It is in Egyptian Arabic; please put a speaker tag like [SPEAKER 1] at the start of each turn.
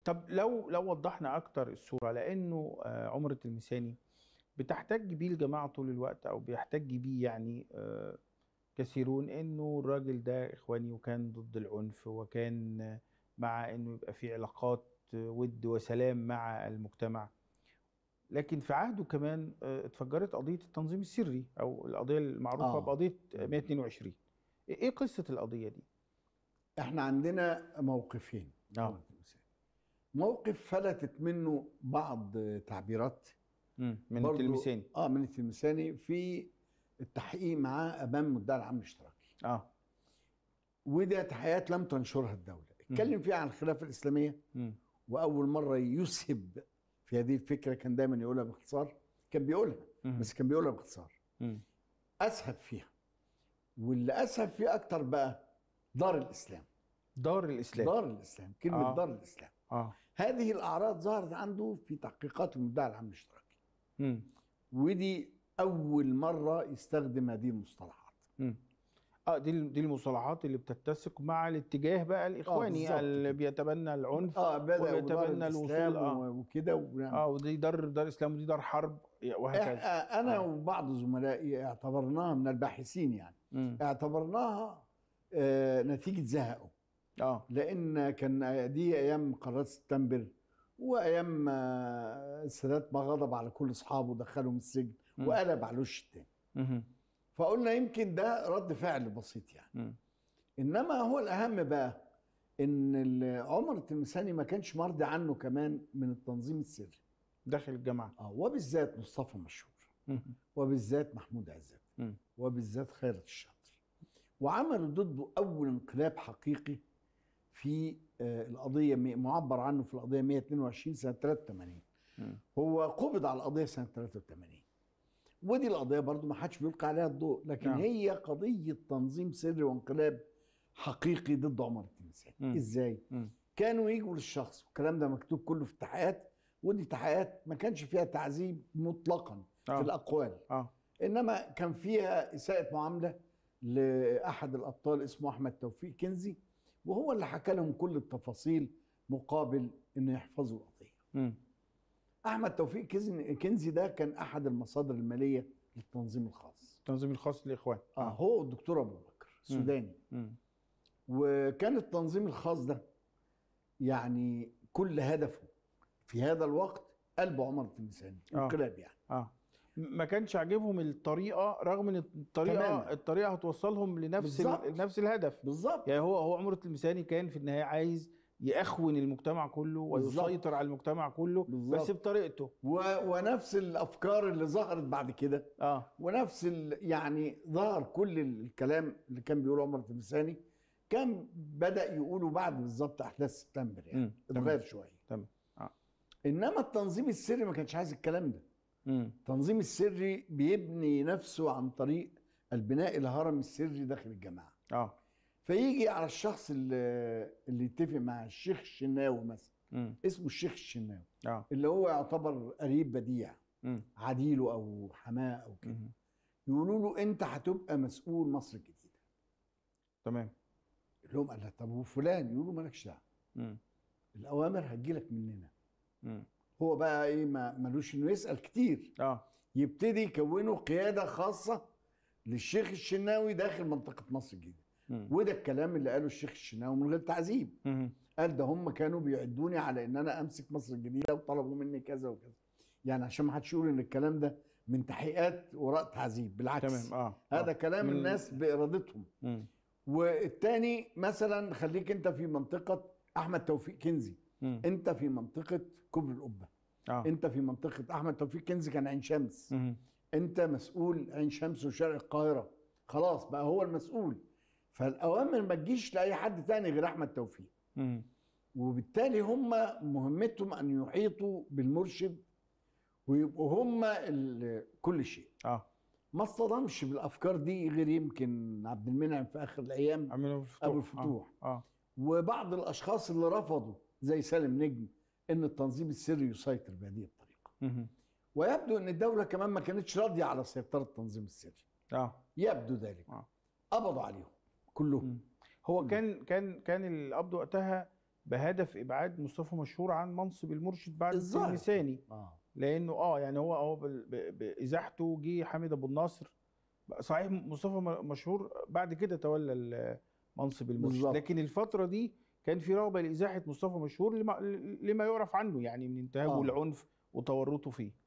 [SPEAKER 1] طب لو لو وضحنا اكتر الصوره لانه آه، عمر التلمساني بتحتج بيه الجماعه طول الوقت او بيحتج بيه يعني آه، كثيرون انه الراجل ده اخواني وكان ضد العنف وكان آه، مع انه يبقى في علاقات آه، ود وسلام مع المجتمع لكن في عهده كمان آه، اتفجرت قضيه التنظيم السري او القضيه المعروفه
[SPEAKER 2] آه.
[SPEAKER 1] بقضيه 122 ايه قصه القضيه دي؟
[SPEAKER 2] احنا عندنا موقفين
[SPEAKER 1] آه.
[SPEAKER 2] موقف فلتت منه بعض تعبيرات
[SPEAKER 1] مم. من
[SPEAKER 2] برضو-
[SPEAKER 1] التلمساني
[SPEAKER 2] اه من التلمساني في التحقيق معاه امام المدعي العام الاشتراكي
[SPEAKER 1] اه
[SPEAKER 2] وده تحقيقات لم تنشرها الدوله اتكلم فيها عن الخلافه الاسلاميه
[SPEAKER 1] مم.
[SPEAKER 2] واول مره يسهب في هذه الفكره كان دايما يقولها باختصار كان بيقولها
[SPEAKER 1] مم.
[SPEAKER 2] بس كان بيقولها باختصار
[SPEAKER 1] مم.
[SPEAKER 2] اسهب فيها واللي اسهب فيه اكتر بقى دار الاسلام
[SPEAKER 1] دار الاسلام
[SPEAKER 2] دار الاسلام كلمه
[SPEAKER 1] آه.
[SPEAKER 2] آه. دار الاسلام
[SPEAKER 1] اه
[SPEAKER 2] هذه الاعراض ظهرت عنده في تحقيقات المدعي العام الاشتراكي
[SPEAKER 1] مم.
[SPEAKER 2] ودي اول مره يستخدم هذه المصطلحات
[SPEAKER 1] مم. اه دي دي المصطلحات اللي بتتسق مع الاتجاه بقى الاخواني
[SPEAKER 2] بالظبط
[SPEAKER 1] اللي بيتبنى العنف
[SPEAKER 2] اه بدا ودار
[SPEAKER 1] وبيتبنى
[SPEAKER 2] الاسلام
[SPEAKER 1] الوصول اه
[SPEAKER 2] وكده و...
[SPEAKER 1] اه ودي دار دار اسلام ودي دار حرب وهكذا
[SPEAKER 2] إح- انا
[SPEAKER 1] آه.
[SPEAKER 2] وبعض زملائي اعتبرناها من الباحثين يعني
[SPEAKER 1] مم.
[SPEAKER 2] اعتبرناها آه نتيجه زهقه
[SPEAKER 1] اه
[SPEAKER 2] لان كان دي ايام قرارات سبتمبر وايام ما السادات ما غضب على كل اصحابه ودخلهم السجن
[SPEAKER 1] مم.
[SPEAKER 2] وقلب على الوش التاني
[SPEAKER 1] مم.
[SPEAKER 2] فقلنا يمكن ده رد فعل بسيط يعني
[SPEAKER 1] مم.
[SPEAKER 2] انما هو الاهم بقى ان ال- عمر التلمساني ما كانش مرضي عنه كمان من التنظيم السري
[SPEAKER 1] داخل الجامعه
[SPEAKER 2] اه وبالذات مصطفى مشهور
[SPEAKER 1] مم.
[SPEAKER 2] وبالذات محمود عزت
[SPEAKER 1] مم.
[SPEAKER 2] وبالذات خيرت الشاطر وعملوا ضده اول انقلاب حقيقي في آه، القضيه مي- معبر عنه في القضيه 122 سنه 83
[SPEAKER 1] مم.
[SPEAKER 2] هو قبض على القضيه سنه 83 ودي القضيه برضو ما حدش بيلقي عليها الضوء لكن
[SPEAKER 1] نعم.
[SPEAKER 2] هي قضيه تنظيم سري وانقلاب حقيقي ضد عمر التلمساني
[SPEAKER 1] مم.
[SPEAKER 2] ازاي
[SPEAKER 1] مم.
[SPEAKER 2] كانوا يجوا للشخص والكلام ده مكتوب كله في التحقيقات ودي تحقيقات ما كانش فيها تعذيب مطلقا
[SPEAKER 1] آه.
[SPEAKER 2] في الاقوال
[SPEAKER 1] اه
[SPEAKER 2] انما كان فيها اساءه معامله لاحد الابطال اسمه احمد توفيق كنزي وهو اللي حكى لهم كل التفاصيل مقابل انه يحفظوا القضيه.
[SPEAKER 1] مم.
[SPEAKER 2] احمد توفيق كنزي كنزي ده كان احد المصادر الماليه للتنظيم الخاص.
[SPEAKER 1] التنظيم الخاص للاخوان
[SPEAKER 2] اه هو الدكتور ابو بكر سوداني
[SPEAKER 1] مم.
[SPEAKER 2] وكان التنظيم الخاص ده يعني كل هدفه في هذا الوقت قلب عمر التلمساني
[SPEAKER 1] آه.
[SPEAKER 2] انقلاب يعني
[SPEAKER 1] اه ما كانش عاجبهم الطريقه رغم ان الطريقه
[SPEAKER 2] تماماً.
[SPEAKER 1] الطريقه هتوصلهم لنفس
[SPEAKER 2] بالظبط.
[SPEAKER 1] ال... لنفس الهدف
[SPEAKER 2] بالظبط
[SPEAKER 1] يعني هو هو عمر التلمساني كان في النهايه عايز يأخون المجتمع كله
[SPEAKER 2] بالظبط.
[SPEAKER 1] ويسيطر على المجتمع كله
[SPEAKER 2] بالظبط.
[SPEAKER 1] بس بطريقته
[SPEAKER 2] و... ونفس الافكار اللي ظهرت بعد كده
[SPEAKER 1] اه
[SPEAKER 2] ونفس ال... يعني ظهر كل الكلام اللي كان بيقوله عمر التلمساني كان بدا يقوله بعد بالظبط احداث سبتمبر يعني
[SPEAKER 1] مم.
[SPEAKER 2] اتغير شويه
[SPEAKER 1] تمام اه
[SPEAKER 2] انما التنظيم السري ما كانش عايز الكلام ده
[SPEAKER 1] امم
[SPEAKER 2] التنظيم السري بيبني نفسه عن طريق البناء الهرم السري داخل الجماعه
[SPEAKER 1] اه
[SPEAKER 2] فيجي على الشخص اللي, اللي يتفق مع الشيخ الشناوي مثلا
[SPEAKER 1] امم
[SPEAKER 2] اسمه الشيخ الشناوي
[SPEAKER 1] اه
[SPEAKER 2] اللي هو يعتبر قريب بديع
[SPEAKER 1] امم
[SPEAKER 2] عديله او حماه او كده
[SPEAKER 1] مم.
[SPEAKER 2] يقولوا له انت هتبقى مسؤول مصر الجديده
[SPEAKER 1] تمام
[SPEAKER 2] يقول لهم قال له طب وفلان يقولوا مالكش دعوه
[SPEAKER 1] امم
[SPEAKER 2] الاوامر هتجيلك مننا
[SPEAKER 1] امم
[SPEAKER 2] هو بقى ايه ما ملوش انه يسال كتير
[SPEAKER 1] اه
[SPEAKER 2] يبتدي يكونوا قياده خاصه للشيخ الشناوي داخل منطقه مصر الجديده
[SPEAKER 1] مم.
[SPEAKER 2] وده الكلام اللي قاله الشيخ الشناوي من غير تعذيب
[SPEAKER 1] مم.
[SPEAKER 2] قال ده هم كانوا بيعدوني على ان انا امسك مصر الجديده وطلبوا مني كذا وكذا يعني عشان ما حدش يقول ان الكلام ده من تحقيقات وراء تعذيب بالعكس
[SPEAKER 1] تمام اه
[SPEAKER 2] هذا
[SPEAKER 1] آه.
[SPEAKER 2] كلام
[SPEAKER 1] من-
[SPEAKER 2] الناس بارادتهم
[SPEAKER 1] مم.
[SPEAKER 2] والتاني مثلا خليك انت في منطقه احمد توفيق كنزي
[SPEAKER 1] مم.
[SPEAKER 2] انت في منطقه كوبري القبه
[SPEAKER 1] اه
[SPEAKER 2] انت في منطقه احمد توفيق كنزي كان عين شمس
[SPEAKER 1] مم.
[SPEAKER 2] انت مسؤول عين شمس وشرق القاهره خلاص بقى هو المسؤول فالاوامر ما تجيش لاي حد تاني غير احمد توفيق
[SPEAKER 1] مم.
[SPEAKER 2] وبالتالي هم مهمتهم ان يحيطوا بالمرشد ويبقوا هم ال- كل شيء
[SPEAKER 1] اه
[SPEAKER 2] ما اصطدمش بالافكار دي غير يمكن عبد المنعم في اخر الايام
[SPEAKER 1] عملوا الفتوح
[SPEAKER 2] أبو الفتوح.
[SPEAKER 1] اه, آه.
[SPEAKER 2] وبعض الاشخاص اللي رفضوا زي سالم نجم ان التنظيم السري يسيطر بهذه الطريقه
[SPEAKER 1] مم.
[SPEAKER 2] ويبدو ان الدوله كمان ما كانتش راضيه على سيطره التنظيم السري
[SPEAKER 1] اه
[SPEAKER 2] يبدو ذلك
[SPEAKER 1] اه
[SPEAKER 2] قبضوا عليهم كلهم
[SPEAKER 1] مم. هو كان كان كان القبض وقتها بهدف ابعاد مصطفى مشهور عن منصب المرشد بعد
[SPEAKER 2] الظاهر.
[SPEAKER 1] التلمساني
[SPEAKER 2] اه
[SPEAKER 1] لانه اه يعني هو هو بال- ب- بازاحته جه حامد ابو النصر بقى صحيح مصطفى م- مشهور بعد كده تولى ال- منصب المرشد
[SPEAKER 2] بالظبط.
[SPEAKER 1] لكن الفتره دي كان في رغبه لازاحه مصطفى مشهور لما, لما يعرف عنه يعني من انتهاكه
[SPEAKER 2] آه.
[SPEAKER 1] العنف وتورطه فيه